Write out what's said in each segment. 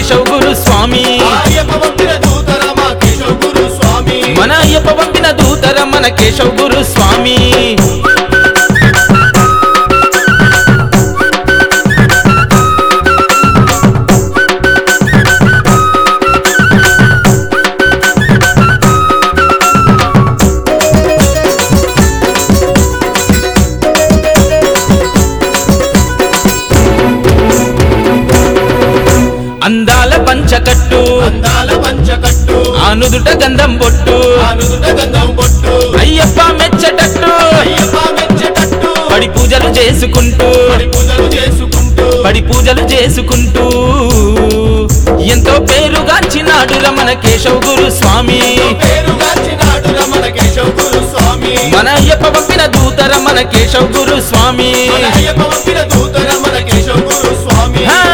కేశవ్ గురు స్వామి అయ్యప్ప పంపిన దూతర మా కేశవ గురు స్వామి మన అయ్యప్ప పంపిన దూతర మన కేశవ్ గురు స్వామి అందాల పంచకట్టు అందాల పంచకట్టు ఆనుదుట గంధం బొట్టు అనుదుట గంధం పొట్టు అయ్యప్ప మెచ్చటట్టు అయ్యప్ప మెచ్చటట్టు పడి పూజలు చేసుకుంటూ పడి పూజలు చేసుకుంటూ పడి పూజలు చేసుకుంటూ ఎంతో పేరుగాంచినాడు రమణ కేశవ్ గురు స్వామి పేరు గాంచినాడు రమణ కేశవ గురు స్వామి మన అయ్యప్ప పంపిన దూత రమణ కేశవ్ గురు స్వామి మన అయ్యప్ప పంపిన దూతర మన కేశవ గురు స్వామి హా!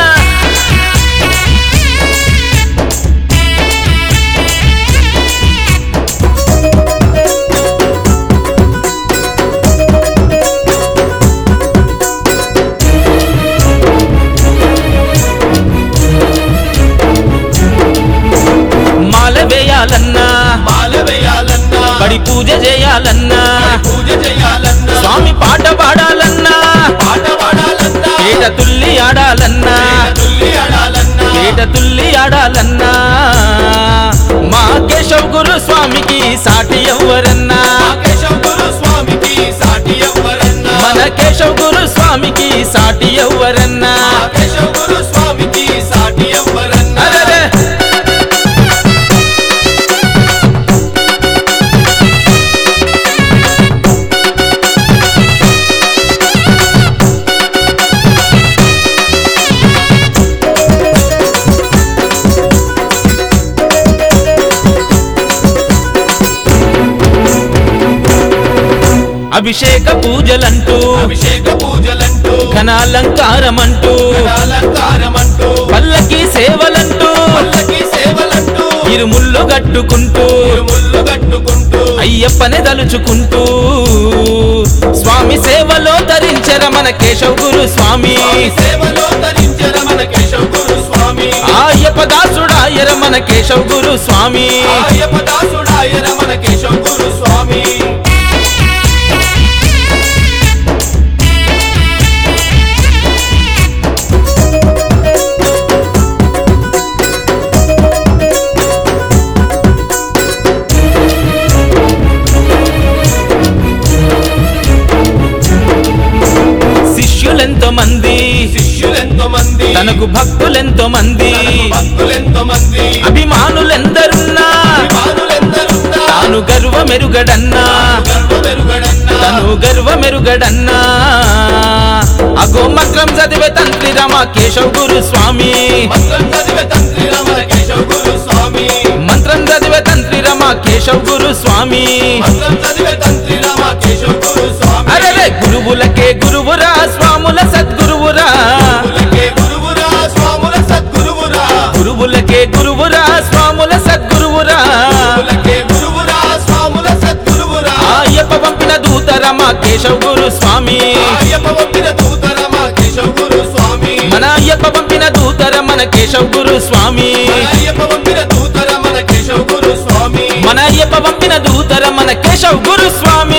మాల వేయాలన్నా మాల వేయాలన్నా పడి పూజ చేయాలన్నా పూజ చేయాలన్నా స్వామి పాట పాడాలన్నా పాట పాడాలన్నా పేట తుల్లి ఆడాలన్నా తుల్లి ఆడాలన్నా పేట తుల్లి ఆడాలన్నా మా కేశవ్ గురు స్వామికి సాటి ఎవ్వరన్నా మా కేశవ గురు స్వామికి సాటి ఎవ్వరన్నా మన కేశవ్ గురు స్వామికి సాటి ఎవ్వరన్నా మా కేశవ గురు స్వామికి సాటి ఎవ్వరన్నా అరెరే! అభిషేక పూజలంటూ అభిషేక పూజలంటూ ఘనాలంకారమంటూ అలంకారమంటూ పల్లకి సేవలంటూ పల్లకి సేవలంటూ ఇరుముళ్ళు గట్టుకుంటూ ముళ్ళు కట్టుకుంటూ అయ్యప్పని తలుచుకుంటూ స్వామి సేవలో ధరించర మన కేశవ్ గురు స్వామి స్వామి సేవలో ధరించిన మన కేశవ గురు స్వామి ఆ అయ్యప్ప దాసుడాయర మన కేశవ్ గురు స్వామి అయ్యప్ప దాసుడాయన మన కేశవ గురు స్వామి శిష్యులెంతో మంది శిష్యులెంతో మంది తనకు భక్తులెంతో మంది భక్తులెంతో మంది అభిమానులెందరున్నా అభిమానులెందరున్నా తాను గర్వమెరుగడన్నా గర్వమెరుగడన్నా తను గర్వమెరుగడన్నా అగో మంత్రం చదివే తంత్రి రమ కేశవ్ గురు స్వామి మంత్రం చదివే తంత్రి రమణ కేశవ గురు స్వామి మంత్రం చదివే తంత్రి రమ కేశవ్ గురు స్వామి మంత్రం చదివే తంత్రి రమ కేశవ గురు స్వామి అరే గురువులకే గురువురా స్వాముల సద్గురువురా గురువులకే గురువురా స్వాముల సద్గురువురా గురువులకే గురువురా స్వాముల సద్గురువురా గురువులకే గురువురా స్వాముల సద్గురువురా ఆ అయ్యప్ప పంపిన దూత రమ కేశవ్ గురు స్వామి అయ్యప్ప పంపిన దూతర మా కేశవ గురు స్వామి మన అయ్యప్ప పంపిన దూత రమణ కేశవ్ గురు స్వామి అయ్యప్ప పంపిన దూతర మన కేశవ గురు స్వామి మన అయ్యప్ప పంపిన దూత రమణ కేశవ్ గురు స్వామి